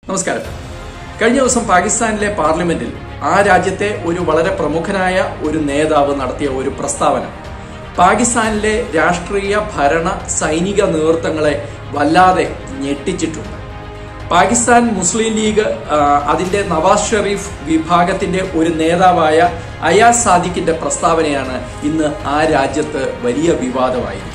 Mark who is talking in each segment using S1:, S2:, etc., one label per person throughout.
S1: നമസ്കാരം കഴിഞ്ഞ ദിവസം പാകിസ്ഥാനിലെ പാർലമെന്റിൽ ആ രാജ്യത്തെ ഒരു വളരെ പ്രമുഖനായ ഒരു നേതാവ് നടത്തിയ ഒരു പ്രസ്താവന പാകിസ്ഥാനിലെ രാഷ്ട്രീയ ഭരണ സൈനിക നേതൃത്വങ്ങളെ വല്ലാതെ ഞെട്ടിച്ചിട്ടുണ്ട് പാകിസ്ഥാൻ മുസ്ലിം ലീഗ് ആ, അതിന്റെ നവാസ് ഷെറീഫ് വിഭാഗത്തിന്റെ ഒരു നേതാവായ അയാസ് സാദിഖിന്റെ പ്രസ്താവനയാണ് ഇന്ന് ആ രാജ്യത്ത് വലിയ വിവാദമായിരിക്കുന്നത്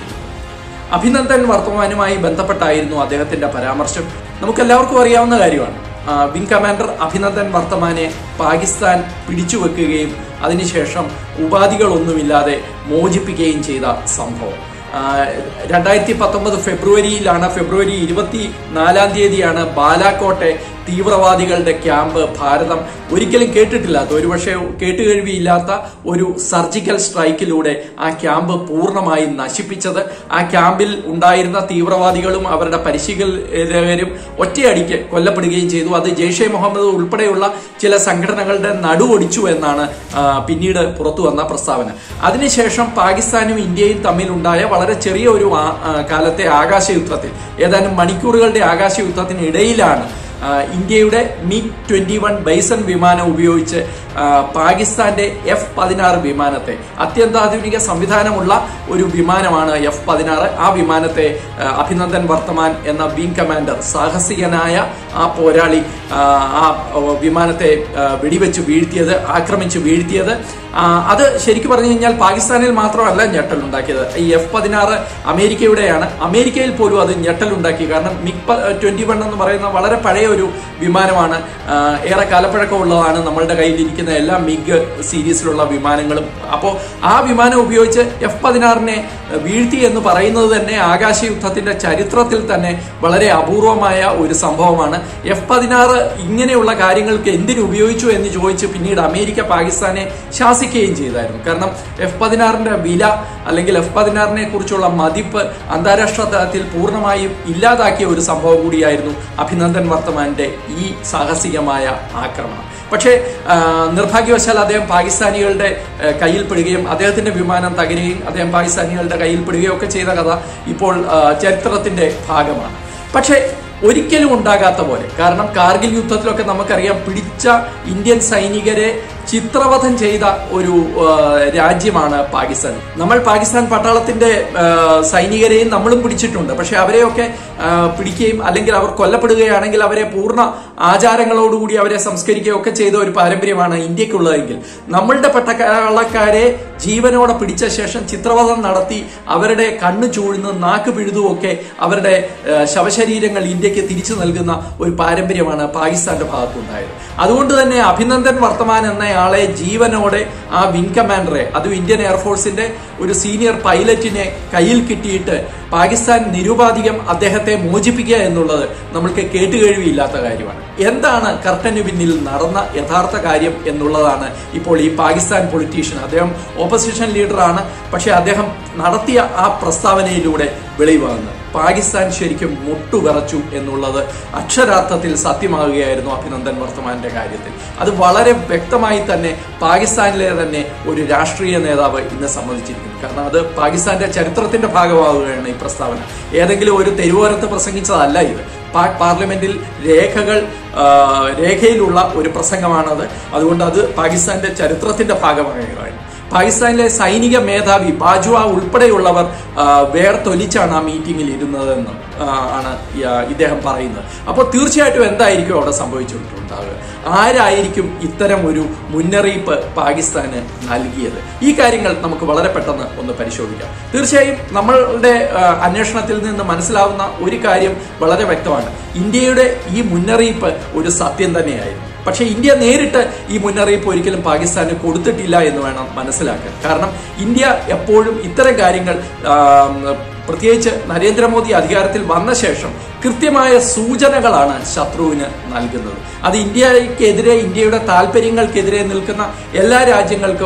S1: അഭിനന്ദൻ വർത്തമാനുമായി ബന്ധപ്പെട്ടായിരുന്നു അദ്ദേഹത്തിന്റെ പരാമർശം നമുക്കെല്ലാവർക്കും അറിയാവുന്ന കാര്യമാണ് ആ, വിംഗ് കമാൻഡർ അഭിനന്ദൻ വർത്തമാനെ പാകിസ്ഥാൻ പിടിച്ചുവെക്കുകയും അതിനുശേഷം ഉപാധികളൊന്നുമില്ലാതെ മോചിപ്പിക്കുകയും ചെയ്ത സംഭവം ആ, രണ്ടായിരത്തി പത്തൊമ്പത് ഫെബ്രുവരിയിലാണ് ഫെബ്രുവരി ഇരുപത്തി നാലാം തീയതിയാണ് ബാലാക്കോട്ടെ തീവ്രവാദികളുടെ ക്യാമ്പ് ഭാരതം ഒരിക്കലും കേട്ടിട്ടില്ലാത്ത ഒരുപക്ഷെ കേട്ടുകേഴ്വിയില്ലാത്ത ഒരു സർജിക്കൽ സ്ട്രൈക്കിലൂടെ ആ ക്യാമ്പ് പൂർണ്ണമായി നശിപ്പിച്ചത് ആ ക്യാമ്പിൽ ഉണ്ടായിരുന്ന തീവ്രവാദികളും അവരുടെ പരിശീലകരും ഒറ്റയടിക്ക് കൊല്ലപ്പെടുകയും ചെയ്തു അത് ജെയ്ഷെ മുഹമ്മദ് ഉൾപ്പെടെയുള്ള ചില സംഘടനകളുടെ നടുവൊടിച്ചു എന്നാണ് ആ, പിന്നീട് പുറത്തു വന്ന പ്രസ്താവന അതിനുശേഷം പാകിസ്ഥാനും ഇന്ത്യയും തമ്മിലുണ്ടായ വളരെ ചെറിയ ഒരു ആ- ആ, കാലത്തെ ആകാശയുദ്ധത്തിൽ ഏതാനും മണിക്കൂറുകളുടെ ആകാശയുദ്ധത്തിനിടയിലാണ് ആ, ഇന്ത്യയുടെ മിഗ് ട്വന്റി വൺ ബൈസൺ വിമാനം ഉപയോഗിച്ച് ആ, പാകിസ്ഥാന്റെ എഫ് പതിനാറ് വിമാനത്തെ അത്യന്താധുനിക സംവിധാനമുള്ള ഒരു വിമാനമാണ് എഫ് പതിനാറ് ആ വിമാനത്തെ ആ, അഭിനന്ദൻ വർത്തമാൻ എന്ന വിംഗ് കമാൻഡർ സാഹസികനായ ആ പോരാളി ആ, ആ ഓ, വിമാനത്തെ ആ, വെടിവെച്ച് വീഴ്ത്തിയത് ആക്രമിച്ച് വീഴ്ത്തിയത് ആ, അത് ശരിക്കും പറഞ്ഞു കഴിഞ്ഞാൽ പാകിസ്ഥാനിൽ മാത്രമല്ല ഞെട്ടലുണ്ടാക്കിയത് ഈ എഫ് പതിനാറ് അമേരിക്കയുടെയാണ് അമേരിക്കയിൽ പോലും അത് ഞെട്ടലുണ്ടാക്കി കാരണം മിഗ് ട്വന്റി വൺ എന്ന് പറയുന്ന വളരെ പഴയ ഒരു വിമാനമാണ് ആ, ഏറെ കാലപ്പഴക്കമുള്ളതാണ് നമ്മളുടെ കയ്യിലിരിക്കുന്ന എല്ലാ മിഗ് സീരീസിലുള്ള വിമാനങ്ങളും അപ്പോൾ ആ വിമാനം ഉപയോഗിച്ച് എഫ് പതിനാറിനെ വീഴ്ത്തി എന്ന് പറയുന്നത് തന്നെ ആകാശയുദ്ധത്തിന്റെ ചരിത്രത്തിൽ തന്നെ വളരെ അപൂർവമായ ഒരു സംഭവമാണ് എഫ് പതിനാറ് ഇങ്ങനെയുള്ള കാര്യങ്ങൾക്ക് എന്തിനു ഉപയോഗിച്ചു എന്ന് ചോദിച്ച് പിന്നീട് അമേരിക്ക പാകിസ്ഥാനെ ശാസിക്കുകയും ചെയ്തായിരുന്നു കാരണം എഫ് പതിനാറിന്റെ വില അല്ലെങ്കിൽ എഫ് പതിനാറിനെ കുറിച്ചുള്ള മതിപ്പ് അന്താരാഷ്ട്ര തലത്തിൽ പൂർണ്ണമായും ഇല്ലാതാക്കിയ ഒരു സംഭവം കൂടിയായിരുന്നു അഭിനന്ദൻ വർത്തമാന്റെ ഈ സാഹസികമായ ആക്രമണം പക്ഷേ ആ, നിർഭാഗ്യവശാൽ അദ്ദേഹം പാകിസ്ഥാനികളുടെ ആ, കയ്യിൽപ്പെടുകയും അദ്ദേഹത്തിന്റെ വിമാനം തകരുകയും അദ്ദേഹം പാകിസ്ഥാനികളുടെ കയ്യിൽപ്പെടുകയും ഒക്കെ ചെയ്ത കഥ ഇപ്പോൾ ആ, ചരിത്രത്തിന്റെ ഭാഗമാണ് പക്ഷേ ഒരിക്കലും ഉണ്ടാകാത്ത പോലെ കാരണം കാർഗിൽ യുദ്ധത്തിലൊക്കെ നമുക്കറിയാം പിടിച്ച ഇന്ത്യൻ സൈനികരെ ചിത്രവധം ചെയ്ത ഒരു ആ, രാജ്യമാണ് പാകിസ്ഥാൻ നമ്മൾ പാകിസ്ഥാൻ പട്ടാളത്തിന്റെ ആ, സൈനികരെയും നമ്മളും പിടിച്ചിട്ടുണ്ട് പക്ഷെ അവരെയൊക്കെ ആ, പിടിക്കുകയും അല്ലെങ്കിൽ അവർ കൊല്ലപ്പെടുകയാണെങ്കിൽ അവരെ പൂർണ്ണ ആചാരങ്ങളോടുകൂടി അവരെ സംസ്കരിക്കുകയും ഒക്കെ ചെയ്ത ഒരു പാരമ്പര്യമാണ് ഇന്ത്യക്കുള്ളതെങ്കിൽ നമ്മളുടെ പട്ടാളക്കാരെ ജീവനോടെ പിടിച്ച ശേഷം ചിത്രവധം നടത്തി അവരുടെ കണ്ണ് ചൂഴ്ന്ന് നാക്ക് പിഴുതും ഒക്കെ അവരുടെ ആ, ശവശരീരങ്ങൾ ഇന്ത്യക്ക് തിരിച്ചു നൽകുന്ന ഒരു പാരമ്പര്യമാണ് പാകിസ്ഥാന്റെ ഭാഗത്തുണ്ടായത് അതുകൊണ്ട് തന്നെ അഭിനന്ദൻ വർത്തമാൻ എന്നയാളെ ജീവനോടെ ആ വിംഗ് കമാൻഡറെ അതും ഇന്ത്യൻ എയർഫോഴ്സിന്റെ ഒരു സീനിയർ പൈലറ്റിനെ കയ്യിൽ കിട്ടിയിട്ട് പാകിസ്ഥാൻ നിരുപാധികം അദ്ദേഹത്തെ മോചിപ്പിക്കുക എന്നുള്ളത് നമ്മൾക്ക് കേട്ടുകേഴ്വിയില്ലാത്ത കാര്യമാണ് എന്താണ് കർട്ടന് പിന്നിൽ നടന്ന യഥാർത്ഥ കാര്യം എന്നുള്ളതാണ് ഇപ്പോൾ ഈ പാകിസ്ഥാൻ പൊളിറ്റീഷ്യൻ അദ്ദേഹം ഓപ്പോസിഷൻ ലീഡറാണ് പക്ഷെ അദ്ദേഹം നടത്തിയ ആ പ്രസ്താവനയിലൂടെ വെളിവാകുന്നത് പാകിസ്ഥാൻ ശരിക്കും മുട്ടുവിറച്ചു എന്നുള്ളത് അക്ഷരാർത്ഥത്തിൽ സത്യമാകുകയായിരുന്നു അഭിനന്ദൻ വർത്തമാന്റെ കാര്യത്തിൽ അത് വളരെ വ്യക്തമായി തന്നെ പാകിസ്ഥാനിലെ തന്നെ ഒരു രാഷ്ട്രീയ നേതാവ് ഇന്ന് സമ്മതിച്ചിരിക്കുന്നു കാരണം അത് പാകിസ്ഥാന്റെ ചരിത്രത്തിന്റെ ഭാഗമാവുകയാണ് ഈ പ്രസ്താവന ഏതെങ്കിലും ഒരു തെരുവോരത്ത് പ്രസംഗിച്ചതല്ല ഇത് പാക് പാർലമെന്റിൽ രേഖകൾ ആ, രേഖയിലുള്ള ഒരു പ്രസംഗമാണത് അതുകൊണ്ട് അത് പാകിസ്ഥാന്റെ ചരിത്രത്തിന്റെ ഭാഗമാകുകയാണ് പാകിസ്ഥാനിലെ സൈനിക മേധാവി ബാജ്വ ഉൾപ്പെടെയുള്ളവർ ആ, വേർത്തൊലിച്ചാണ് ആ മീറ്റിംഗിൽ ഇരുന്നതെന്ന് ആ, ആണ് ഈ, ആ, ഇദ്ദേഹം പറയുന്നത് അപ്പോൾ തീർച്ചയായിട്ടും എന്തായിരിക്കും അവിടെ സംഭവിച്ചിട്ടുണ്ടാവുക ആരായിരിക്കും ഇത്തരം ഒരു മുന്നറിയിപ്പ് പാകിസ്ഥാന് നൽകിയത് ഈ കാര്യങ്ങൾ നമുക്ക് വളരെ പെട്ടെന്ന് ഒന്ന് പരിശോധിക്കാം തീർച്ചയായും നമ്മളുടെ ആ, അന്വേഷണത്തിൽ നിന്ന് മനസ്സിലാവുന്ന ഒരു കാര്യം വളരെ വ്യക്തമാണ് ഇന്ത്യയുടെ ഈ മുന്നറിയിപ്പ് ഒരു സത്യം തന്നെയായിരുന്നു പക്ഷേ ഇന്ത്യ നേരിട്ട് ഈ മുന്നറിയിപ്പ് ഒരിക്കലും പാകിസ്ഥാന് കൊടുത്തിട്ടില്ല എന്ന് വേണം മനസ്സിലാക്കാൻ കാരണം ഇന്ത്യ എപ്പോഴും ഇത്തരം കാര്യങ്ങൾ ആം, പ്രത്യേകിച്ച് നരേന്ദ്രമോദി അധികാരത്തിൽ വന്ന ശേഷം കൃത്യമായ സൂചനകളാണ് ശത്രുവിന് നൽകുന്നത് അത് ഇന്ത്യക്കെതിരെ ഇന്ത്യയുടെ താല്പര്യങ്ങൾക്കെതിരെ നിൽക്കുന്ന എല്ലാ രാജ്യങ്ങൾക്കും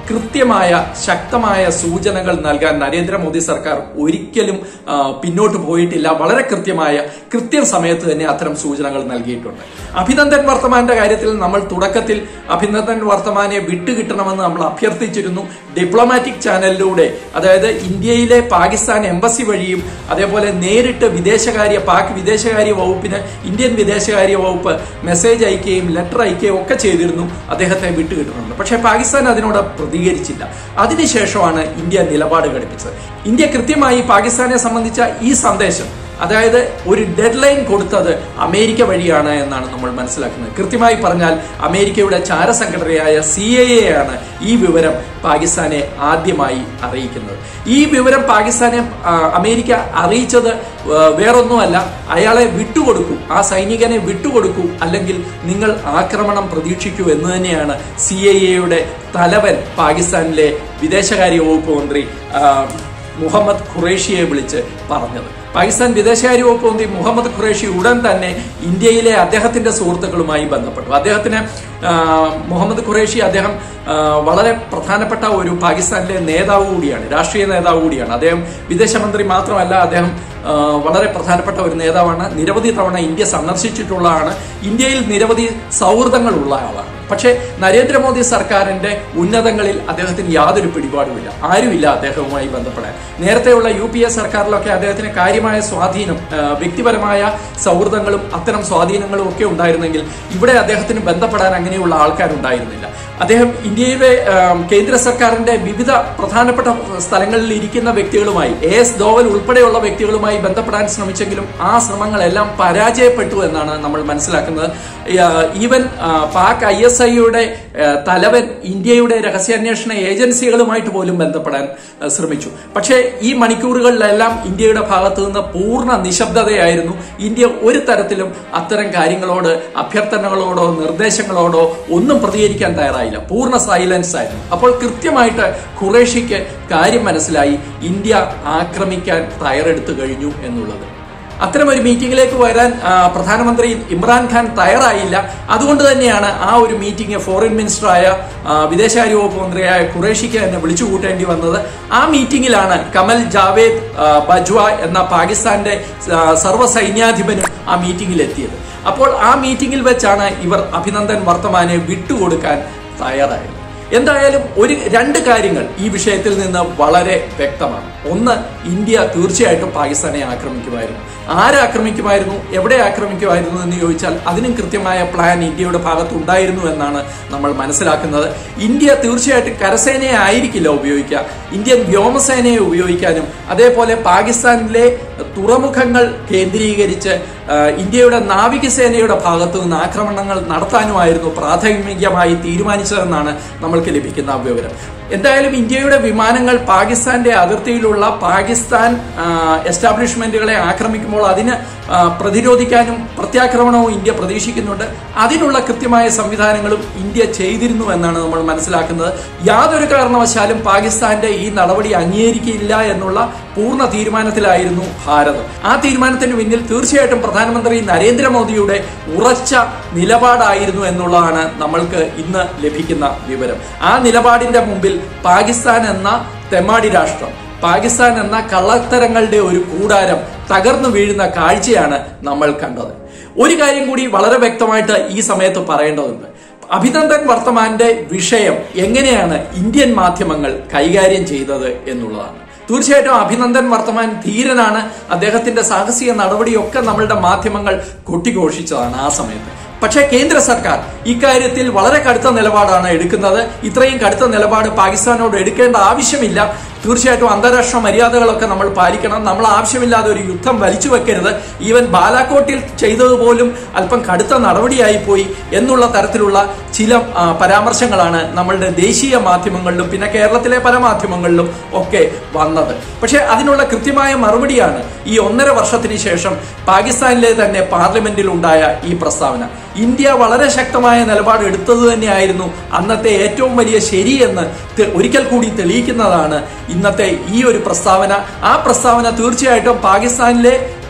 S1: കൃത്യമായ ശക്തമായ സൂചനകൾ നൽകാൻ നരേന്ദ്രമോദി സർക്കാർ ഒരിക്കലും ആ, പിന്നോട്ട് പോയിട്ടില്ല വളരെ കൃത്യമായ കൃത്യം സമയത്ത് തന്നെ അത്തരം സൂചനകൾ നൽകിയിട്ടുണ്ട് അഭിനന്ദൻ വർത്തമാന്റെ കാര്യത്തിൽ നമ്മൾ തുടക്കത്തിൽ അഭിനന്ദൻ വർത്തമാനെ വിട്ടുകിട്ടണമെന്ന് നമ്മൾ അഭ്യർത്ഥിച്ചിരുന്നു ഡിപ്ലോമാറ്റിക് ചാനലിലൂടെ അതായത് ഇന്ത്യയിലെ പാകിസ്ഥാൻ എംബസി വഴിയും അതേപോലെ നേരിട്ട് വിദേശകാര്യ പാക് വിദേശകാര്യ വകുപ്പിന് ഇന്ത്യൻ വിദേശകാര്യ വകുപ്പ് മെസ്സേജ് അയക്കുകയും ലെറ്റർ അയക്കുകയും ഒക്കെ ചെയ്തിരുന്നു അദ്ദേഹത്തെ വിട്ടുകിട്ടുന്നുണ്ട് പക്ഷേ പാകിസ്ഥാൻ അതിനോട് പ്രതികരിച്ചില്ല അതിനുശേഷമാണ് ഇന്ത്യ നിലപാട് ഘടിപ്പിച്ചത് ഇന്ത്യ കൃത്യമായി പാകിസ്ഥാനെ സംബന്ധിച്ച ഈ സന്ദേശം അതായത് ഒരു ഡെഡ് ലൈൻ കൊടുത്തത് അമേരിക്ക വഴിയാണ് എന്നാണ് നമ്മൾ മനസ്സിലാക്കുന്നത് കൃത്യമായി പറഞ്ഞാൽ അമേരിക്കയുടെ ചാരസംഘടനയായ സി ഐ എ ആണ് ഈ വിവരം പാകിസ്ഥാനെ ആദ്യമായി അറിയിക്കുന്നത് ഈ വിവരം പാകിസ്ഥാനെ ആ, അമേരിക്ക അറിയിച്ചത് ആ, വേറൊന്നുമല്ല അയാളെ വിട്ടുകൊടുക്കൂ ആ സൈനികനെ വിട്ടുകൊടുക്കൂ അല്ലെങ്കിൽ നിങ്ങൾ ആക്രമണം പ്രതീക്ഷിക്കൂ എന്ന് തന്നെയാണ് സി ഐ എയുടെ തലവൻ പാകിസ്ഥാനിലെ വിദേശകാര്യ വകുപ്പ് മന്ത്രി ആ, മുഹമ്മദ് ഖുറേഷിയെ വിളിച്ച് പറഞ്ഞത് പാകിസ്ഥാൻ വിദേശകാര്യ വകുപ്പ് മന്ത്രി മുഹമ്മദ് ഖുറേഷി ഉടൻ തന്നെ ഇന്ത്യയിലെ അദ്ദേഹത്തിന്റെ സുഹൃത്തുക്കളുമായി ബന്ധപ്പെട്ടു അദ്ദേഹത്തിന് ആ, മുഹമ്മദ് ഖുറേഷി അദ്ദേഹം ആ, വളരെ പ്രധാനപ്പെട്ട ഒരു പാകിസ്ഥാനിലെ നേതാവ് കൂടിയാണ് രാഷ്ട്രീയ നേതാവ് കൂടിയാണ് അദ്ദേഹം വിദേശമന്ത്രി മാത്രമല്ല അദ്ദേഹം ആ, വളരെ പ്രധാനപ്പെട്ട ഒരു നേതാവാണ് നിരവധി തവണ ഇന്ത്യ സന്ദർശിച്ചിട്ടുള്ളതാണ് ഇന്ത്യയിൽ നിരവധി സൗഹൃദങ്ങൾ ഉള്ള ആളാണ് പക്ഷേ നരേന്ദ്രമോദി സർക്കാരിന്റെ ഉന്നതങ്ങളിൽ അദ്ദേഹത്തിന് യാതൊരു പിടിപാടുമില്ല ആരുമില്ല അദ്ദേഹവുമായി ബന്ധപ്പെടാൻ നേരത്തെയുള്ള യു പി എ സർക്കാരിലൊക്കെ അദ്ദേഹത്തിന് കാര്യമായ സ്വാധീനം ആ, വ്യക്തിപരമായ സൗഹൃദങ്ങളും അത്തരം സ്വാധീനങ്ങളും ഒക്കെ ഉണ്ടായിരുന്നെങ്കിൽ ഇവിടെ അദ്ദേഹത്തിന് ബന്ധപ്പെടാൻ അങ്ങനെയുള്ള ആൾക്കാരുണ്ടായിരുന്നില്ല അദ്ദേഹം ഇന്ത്യയിലെ ആ, കേന്ദ്ര സർക്കാരിന്റെ വിവിധ പ്രധാനപ്പെട്ട സ്ഥലങ്ങളിൽ ഇരിക്കുന്ന വ്യക്തികളുമായി എ എസ് ദോവൽ ഉൾപ്പെടെയുള്ള വ്യക്തികളുമായി ബന്ധപ്പെടാൻ ശ്രമിച്ചെങ്കിലും ആ ശ്രമങ്ങളെല്ലാം പരാജയപ്പെട്ടു എന്നാണ് നമ്മൾ മനസ്സിലാക്കുന്നത് ആ, ഈവൻ ആ, പാക് ഐ എസ് ഐയുടെ തലവൻ ഇന്ത്യയുടെ രഹസ്യാന്വേഷണ ഏജൻസികളുമായിട്ട് പോലും ബന്ധപ്പെടാൻ ആ, ശ്രമിച്ചു പക്ഷേ ഈ മണിക്കൂറുകളിലെല്ലാം ഇന്ത്യയുടെ ഭാഗത്തു നിന്ന് പൂർണ്ണ നിശബ്ദതയായിരുന്നു ഇന്ത്യ ഒരു തരത്തിലും അത്തരം കാര്യങ്ങളോട് അഭ്യർത്ഥനകളോടോ നിർദ്ദേശങ്ങളോടോ ഒന്നും പ്രതികരിക്കാൻ തയ്യാറായില്ല പൂർണ്ണ സൈലൻസ് ആയിരുന്നു അപ്പോൾ കൃത്യമായിട്ട് ഖുറേഷിക്ക് കാര്യം മനസ്സിലായി ഇന്ത്യ ആക്രമിക്കാൻ തയ്യാറെടുത്തു കഴിഞ്ഞു എന്നുള്ളത് അത്തരം ഒരു മീറ്റിംഗിലേക്ക് വരാൻ ആ, പ്രധാനമന്ത്രി ഇമ്രാൻഖാൻ തയ്യാറായില്ല അതുകൊണ്ട് തന്നെയാണ് ആ ഒരു മീറ്റിംഗ് ഫോറിൻ മിനിസ്റ്ററായ ആ, വിദേശകാര്യ വകുപ്പ് മന്ത്രിയായ ഖുറേഷിക്ക് തന്നെ വിളിച്ചു കൂട്ടേണ്ടി വന്നത് ആ മീറ്റിംഗിലാണ് കമൽ ജാവേദ് ആ, ബജ്വ എന്ന പാകിസ്ഥാന്റെ ആ, സർവ്വ സൈന്യാധിപനും ആ മീറ്റിംഗിൽ എത്തിയത് അപ്പോൾ ആ മീറ്റിംഗിൽ വെച്ചാണ് ഇവർ അഭിനന്ദൻ വർത്തമാനെ വിട്ടുകൊടുക്കാൻ തയ്യാറായത് എന്തായാലും ഒരു രണ്ട് കാര്യങ്ങൾ ഈ വിഷയത്തിൽ നിന്ന് വളരെ വ്യക്തമാണ് ഒന്ന് ഇന്ത്യ തീർച്ചയായിട്ടും പാകിസ്ഥാനെ ആക്രമിക്കുമായിരുന്നു ആരാക്രമിക്കുമായിരുന്നു എവിടെ ആക്രമിക്കുമായിരുന്നു എന്ന് ചോദിച്ചാൽ അതിനും കൃത്യമായ പ്ലാൻ ഇന്ത്യയുടെ ഭാഗത്ത് ഉണ്ടായിരുന്നു എന്നാണ് നമ്മൾ മനസ്സിലാക്കുന്നത് ഇന്ത്യ തീർച്ചയായിട്ടും കരസേനയെ ആയിരിക്കില്ല ഉപയോഗിക്കുക ഇന്ത്യൻ വ്യോമസേനയെ ഉപയോഗിക്കാനും അതേപോലെ പാകിസ്ഥാനിലെ തുറമുഖങ്ങൾ കേന്ദ്രീകരിച്ച് ആ, ഇന്ത്യയുടെ നാവികസേനയുടെ ഭാഗത്തു നിന്ന് ആക്രമണങ്ങൾ നടത്താനുമായിരുന്നു പ്രാഥമികമായി തീരുമാനിച്ചതെന്നാണ് നമ്മൾക്ക് ലഭിക്കുന്ന വിവരം എന്തായാലും ഇന്ത്യയുടെ വിമാനങ്ങൾ പാകിസ്ഥാന്റെ അതിർത്തിയിലുള്ള പാകിസ്ഥാൻ ആ, എസ്റ്റാബ്ലിഷ്മെന്റുകളെ ആക്രമിക്കുമ്പോൾ അതിന് ആ, പ്രതിരോധിക്കാനും പ്രത്യാക്രമണവും ഇന്ത്യ പ്രതീക്ഷിക്കുന്നുണ്ട് അതിനുള്ള കൃത്യമായ സംവിധാനങ്ങളും ഇന്ത്യ ചെയ്തിരുന്നു എന്നാണ് നമ്മൾ മനസ്സിലാക്കുന്നത് യാതൊരു കാരണവശാലും പാകിസ്ഥാന്റെ ഈ നടപടി അംഗീകരിക്കില്ല എന്നുള്ള പൂർണ്ണ തീരുമാനത്തിലായിരുന്നു ഭാരതം ആ തീരുമാനത്തിന് പിന്നിൽ തീർച്ചയായിട്ടും പ്രധാനമന്ത്രി നരേന്ദ്രമോദിയുടെ ഉറച്ച നിലപാടായിരുന്നു എന്നുള്ളതാണ് നമ്മൾക്ക് ഇന്ന് ലഭിക്കുന്ന വിവരം ആ നിലപാടിന്റെ മുമ്പിൽ പാകിസ്ഥാൻ എന്ന തെമ്മാടി രാഷ്ട്രം പാകിസ്ഥാൻ എന്ന കള്ളത്തരങ്ങളുടെ ഒരു കൂടാരം തകർന്നു വീഴുന്ന കാഴ്ചയാണ് നമ്മൾ കണ്ടത് ഒരു കാര്യം കൂടി വളരെ വ്യക്തമായിട്ട് ഈ സമയത്ത് പറയേണ്ടതുണ്ട് അഭിനന്ദൻ വർത്തമാന്റെ വിഷയം എങ്ങനെയാണ് ഇന്ത്യൻ മാധ്യമങ്ങൾ കൈകാര്യം ചെയ്തത് എന്നുള്ളതാണ് തീർച്ചയായിട്ടും അഭിനന്ദൻ വർത്തമാൻ ധീരനാണ് അദ്ദേഹത്തിന്റെ സാഹസിക നടപടിയൊക്കെ നമ്മളുടെ മാധ്യമങ്ങൾ കൊട്ടിഘോഷിച്ചതാണ് ആ സമയത്ത് പക്ഷേ കേന്ദ്ര സർക്കാർ ഇക്കാര്യത്തിൽ വളരെ കടുത്ത നിലപാടാണ് എടുക്കുന്നത് ഇത്രയും കടുത്ത നിലപാട് പാകിസ്ഥാനോട് എടുക്കേണ്ട ആവശ്യമില്ല തീർച്ചയായിട്ടും അന്താരാഷ്ട്ര മര്യാദകളൊക്കെ നമ്മൾ പാലിക്കണം നമ്മൾ ആവശ്യമില്ലാതെ ഒരു യുദ്ധം വലിച്ചു വെക്കരുത് ഈവൻ ബാലാക്കോട്ടിൽ ചെയ്തതുപോലും അല്പം കടുത്ത നടപടിയായി പോയി എന്നുള്ള തരത്തിലുള്ള ചില ആ, പരാമർശങ്ങളാണ് നമ്മളുടെ ദേശീയ മാധ്യമങ്ങളിലും പിന്നെ കേരളത്തിലെ പല മാധ്യമങ്ങളിലും ഒക്കെ വന്നത് പക്ഷേ അതിനുള്ള കൃത്യമായ മറുപടിയാണ് ഈ ഒന്നര വർഷത്തിന് ശേഷം പാകിസ്ഥാനിലെ തന്നെ പാർലമെന്റിൽ ഉണ്ടായ ഈ പ്രസ്താവന ഇന്ത്യ വളരെ ശക്തമായ നിലപാട് എടുത്തത് തന്നെയായിരുന്നു അന്നത്തെ ഏറ്റവും വലിയ ശരിയെന്ന് തെ- ഒരിക്കൽ കൂടി തെളിയിക്കുന്നതാണ് ഇന്നത്തെ ഈ ഒരു പ്രസ്താവന ആ പ്രസ്താവന തീർച്ചയായിട്ടും പാകിസ്ഥാനിലെ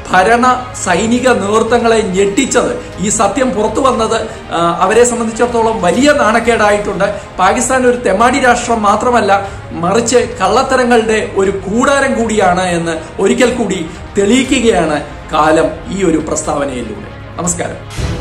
S1: ഭരണ സൈനിക നേതൃത്വങ്ങളെ ഞെട്ടിച്ചത് ഈ സത്യം പുറത്തു വന്നത് ആ, അവരെ സംബന്ധിച്ചിടത്തോളം വലിയ നാണക്കേടായിട്ടുണ്ട് പാകിസ്ഥാൻ ഒരു തെമാടി രാഷ്ട്രം മാത്രമല്ല മറിച്ച് കള്ളത്തരങ്ങളുടെ ഒരു കൂടാരം കൂടിയാണ് എന്ന് ഒരിക്കൽ കൂടി തെളിയിക്കുകയാണ് കാലം ഈ ഒരു പ്രസ്താവനയിലൂടെ നമസ്കാരം